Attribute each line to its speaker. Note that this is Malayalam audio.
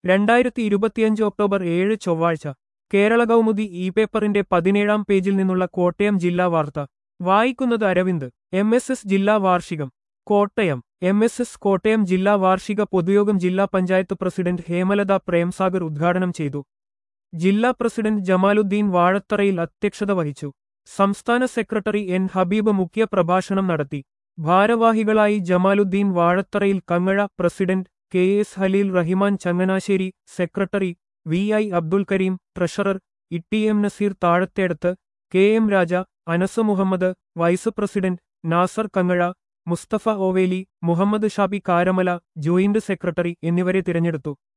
Speaker 1: രണ്ടായിരത്തി ഇരുപത്തിയഞ്ച് ഒക്ടോബർ ഏഴ് ചൊവ്വാഴ്ച കേരള കൗമുദി ഇ പേപ്പറിന്റെ പതിനേഴാം പേജിൽ നിന്നുള്ള കോട്ടയം ജില്ലാ വാർത്ത വായിക്കുന്നത് അരവിന്ദ് എം എസ് എസ് ജില്ലാ വാർഷികം Kottayam M S S Kottayam ജില്ലാ വാർഷിക പൊതുയോഗം ജില്ലാ പഞ്ചായത്ത് പ്രസിഡന്റ് ഹേമലത പ്രേംസാഗർ ഉദ്ഘാടനം ചെയ്തു ജില്ലാ പ്രസിഡന്റ് ജമാലുദ്ദീൻ വാഴത്തറയിൽ അധ്യക്ഷത വഹിച്ചു സംസ്ഥാന സെക്രട്ടറി എൻ ഹബീബ് മുഖ്യ പ്രഭാഷണം നടത്തി ഭാരവാഹികളായി Jamaluddin Vazhatharayil Kangazha president K S Haleel Rahiman Changanassery secretary V I Abdul Kareem treasurer E M Naseer Thazhathedathu K M Raja Anas Muhammad vice president Nasar Kangazha Musthafa Oveli Muhammad Shabi Karamala joint secretary എന്നിവരെ തിരഞ്ഞെടുത്തു